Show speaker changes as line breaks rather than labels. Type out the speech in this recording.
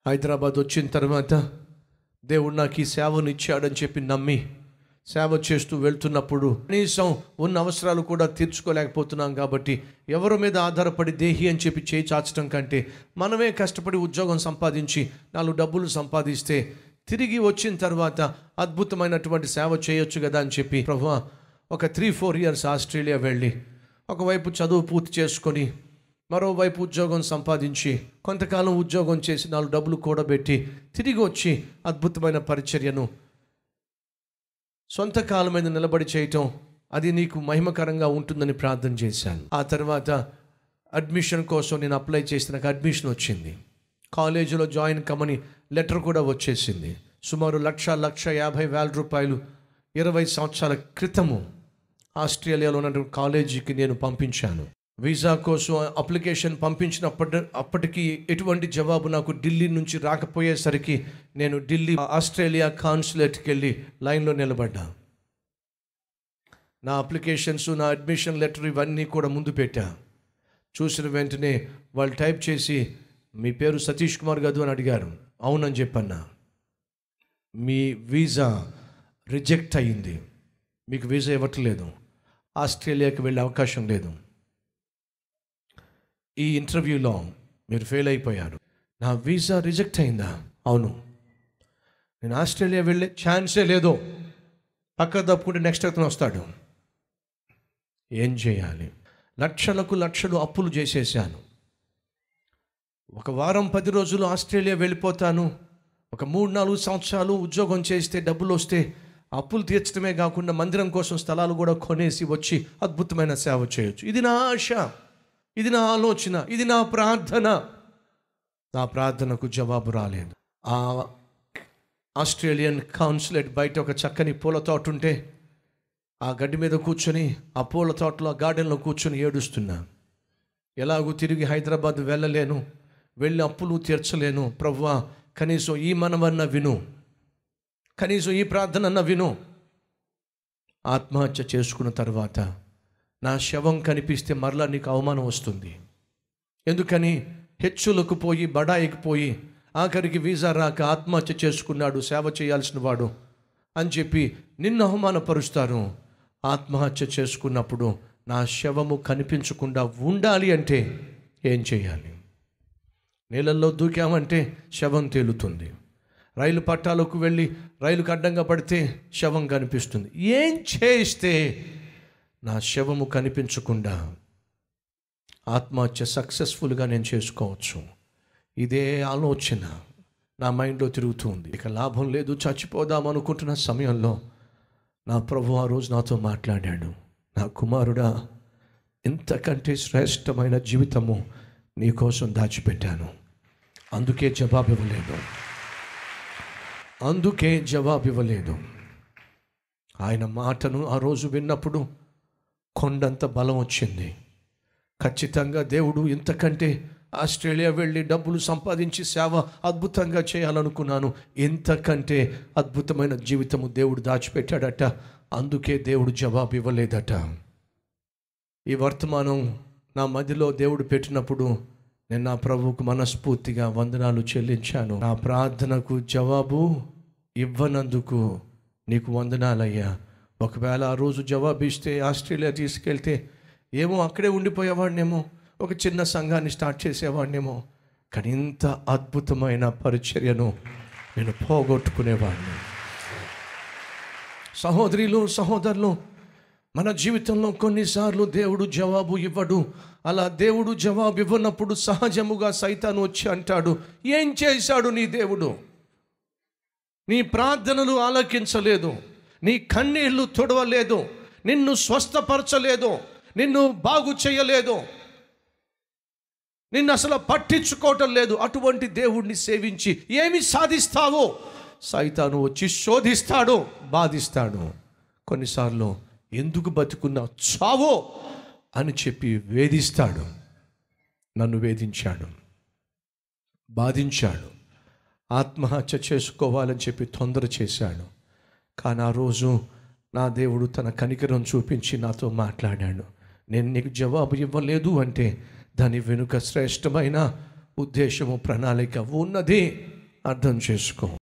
హైదరాబాద్ వచ్చిన తర్వాత దేవుడు నాకు ఈ సేవను ఇచ్చాడని చెప్పి నమ్మి సేవ చేస్తూ వెళ్తున్నప్పుడు కనీసం ఉన్న అవసరాలు కూడా తీర్చుకోలేకపోతున్నాం కాబట్టి ఎవరి మీద ఆధారపడి దేహి అని చెప్పి చేయి చాచడం కంటే మనమే కష్టపడి ఉద్యోగం సంపాదించి నాలుగు డబ్బులు సంపాదిస్తే తిరిగి వచ్చిన తర్వాత అద్భుతమైనటువంటి సేవ చేయొచ్చు కదా అని చెప్పి ప్రభు ఒక త్రీ ఫోర్ ఇయర్స్ ఆస్ట్రేలియా వెళ్ళి ఒకవైపు చదువు పూర్తి చేసుకొని మరోవైపు ఉద్యోగం సంపాదించి కొంతకాలం ఉద్యోగం చేసి నాలుగు డబ్బులు కూడబెట్టి తిరిగి వచ్చి అద్భుతమైన పరిచర్యను సొంత కాలం మీద నిలబడి చేయటం అది నీకు మహిమకరంగా ఉంటుందని ప్రార్థన చేశాను ఆ తర్వాత అడ్మిషన్ కోసం నేను అప్లై చేసి నాకు అడ్మిషన్ వచ్చింది కాలేజీలో జాయిన్ కమ్మని లెటర్ కూడా వచ్చేసింది సుమారు లక్ష లక్ష యాభై వేల రూపాయలు ఇరవై సంవత్సరాల క్రితము ఆస్ట్రేలియాలో ఉన్నటువంటి కాలేజీకి నేను పంపించాను వీసా కోసం అప్లికేషన్ పంపించినప్పటి అప్పటికి ఎటువంటి జవాబు నాకు ఢిల్లీ నుంచి రాకపోయేసరికి నేను ఢిల్లీ ఆస్ట్రేలియా కాన్సులేట్కి వెళ్ళి లైన్లో నిలబడ్డా నా అప్లికేషన్స్ నా అడ్మిషన్ లెటర్ ఇవన్నీ కూడా ముందు పెట్టా చూసిన వెంటనే వాళ్ళు టైప్ చేసి మీ పేరు సతీష్ కుమార్ గదు అని అడిగారు అవునని చెప్పన్నా మీ వీసా రిజెక్ట్ అయ్యింది మీకు వీసా ఇవ్వట్లేదు ఆస్ట్రేలియాకి వెళ్ళే అవకాశం లేదు ఈ ఇంటర్వ్యూలో మీరు ఫెయిల్ అయిపోయారు నా వీసా రిజెక్ట్ అయిందా అవును నేను ఆస్ట్రేలియా వెళ్ళే ఛాన్సే లేదు పక్క తప్పుకుంటే నెక్స్ట్ అతను వస్తాడు ఏం చేయాలి లక్షలకు లక్షలు అప్పులు చేసేసాను ఒక వారం పది రోజులు ఆస్ట్రేలియా వెళ్ళిపోతాను ఒక మూడు నాలుగు సంవత్సరాలు ఉద్యోగం చేస్తే డబ్బులు వస్తే అప్పులు తీర్చడమే కాకుండా మందిరం కోసం స్థలాలు కూడా కొనేసి వచ్చి అద్భుతమైన సేవ చేయొచ్చు ఇది నా ఆశ ఇది నా ఆలోచన ఇది నా ప్రార్థన నా ప్రార్థనకు జవాబు రాలేదు ఆ ఆస్ట్రేలియన్ కౌన్సిలేట్ బయట ఒక చక్కని పూల తోట ఉంటే ఆ గడ్డి మీద కూర్చొని ఆ పూల తోటలో గార్డెన్లో కూర్చొని ఏడుస్తున్నా ఎలాగూ తిరిగి హైదరాబాద్ వెళ్ళలేను వెళ్ళి అప్పులు తీర్చలేను ప్రవ్వా కనీసం ఈ మనవన్న విను కనీసం ఈ ప్రార్థన విను ఆత్మహత్య చేసుకున్న తర్వాత నా శవం కనిపిస్తే మరలా నీకు అవమానం వస్తుంది ఎందుకని హెచ్చులకు పోయి బడాయికి పోయి ఆఖరికి వీసా రాక ఆత్మహత్య చేసుకున్నాడు సేవ చేయాల్సిన వాడు అని చెప్పి నిన్ను అవమానపరుస్తారు ఆత్మహత్య చేసుకున్నప్పుడు నా శవము కనిపించకుండా ఉండాలి అంటే ఏం చేయాలి నీళ్ళల్లో దూకామంటే శవం తేలుతుంది రైలు పట్టాలకు వెళ్ళి రైలుకు అడ్డంగా పడితే శవం కనిపిస్తుంది ఏం చేస్తే నా శవము కనిపించకుండా ఆత్మహత్య సక్సెస్ఫుల్గా నేను చేసుకోవచ్చు ఇదే ఆలోచన నా మైండ్లో తిరుగుతుంది ఇక లాభం లేదు చచ్చిపోదాం అనుకుంటున్న సమయంలో నా ప్రభు ఆ రోజు నాతో మాట్లాడాడు నా కుమారుడా ఇంతకంటే శ్రేష్టమైన జీవితము నీకోసం దాచిపెట్టాను అందుకే జవాబు ఇవ్వలేదు అందుకే జవాబు ఇవ్వలేదు ఆయన మాటను ఆ రోజు విన్నప్పుడు కొండంత బలం వచ్చింది ఖచ్చితంగా దేవుడు ఇంతకంటే ఆస్ట్రేలియా వెళ్ళి డబ్బులు సంపాదించి సేవ అద్భుతంగా చేయాలనుకున్నాను ఇంతకంటే అద్భుతమైన జీవితము దేవుడు దాచిపెట్టాడట అందుకే దేవుడు జవాబు ఇవ్వలేదట ఈ వర్తమానం నా మదిలో దేవుడు పెట్టినప్పుడు నేను నా ప్రభువుకు మనస్ఫూర్తిగా వందనాలు చెల్లించాను నా ప్రార్థనకు జవాబు ఇవ్వనందుకు నీకు వందనాలయ్యా ఒకవేళ ఆ రోజు జవాబు ఇస్తే ఆస్ట్రేలియా తీసుకెళ్తే ఏమో అక్కడే ఉండిపోయేవాడినేమో ఒక చిన్న సంఘాన్ని స్టార్ట్ చేసేవాడినేమో కానీ ఇంత అద్భుతమైన పరిచర్యను నేను పోగొట్టుకునేవాడిని సహోదరులు సహోదరులు మన జీవితంలో కొన్నిసార్లు దేవుడు జవాబు ఇవ్వడు అలా దేవుడు జవాబు ఇవ్వనప్పుడు సహజముగా సైతాను వచ్చి అంటాడు ఏం చేశాడు నీ దేవుడు నీ ప్రార్థనలు ఆలకించలేదు నీ కన్నీళ్లు తుడవలేదు నిన్ను స్వస్థపరచలేదు నిన్ను బాగు చేయలేదు నిన్ను అసలు పట్టించుకోవటం లేదు అటువంటి దేవుణ్ణి సేవించి ఏమి సాధిస్తావో సైతాను వచ్చి శోధిస్తాడు బాధిస్తాడు కొన్నిసార్లు ఎందుకు బతుకున్నా చావో అని చెప్పి వేధిస్తాడు నన్ను వేధించాడు బాధించాడు ఆత్మహత్య చేసుకోవాలని చెప్పి తొందర చేశాడు కానీ ఆ రోజు నా దేవుడు తన కనికరం చూపించి నాతో మాట్లాడాడు నేను నీకు జవాబు ఇవ్వలేదు అంటే దాని వెనుక శ్రేష్టమైన ఉద్దేశము ప్రణాళిక ఉన్నది అర్థం చేసుకో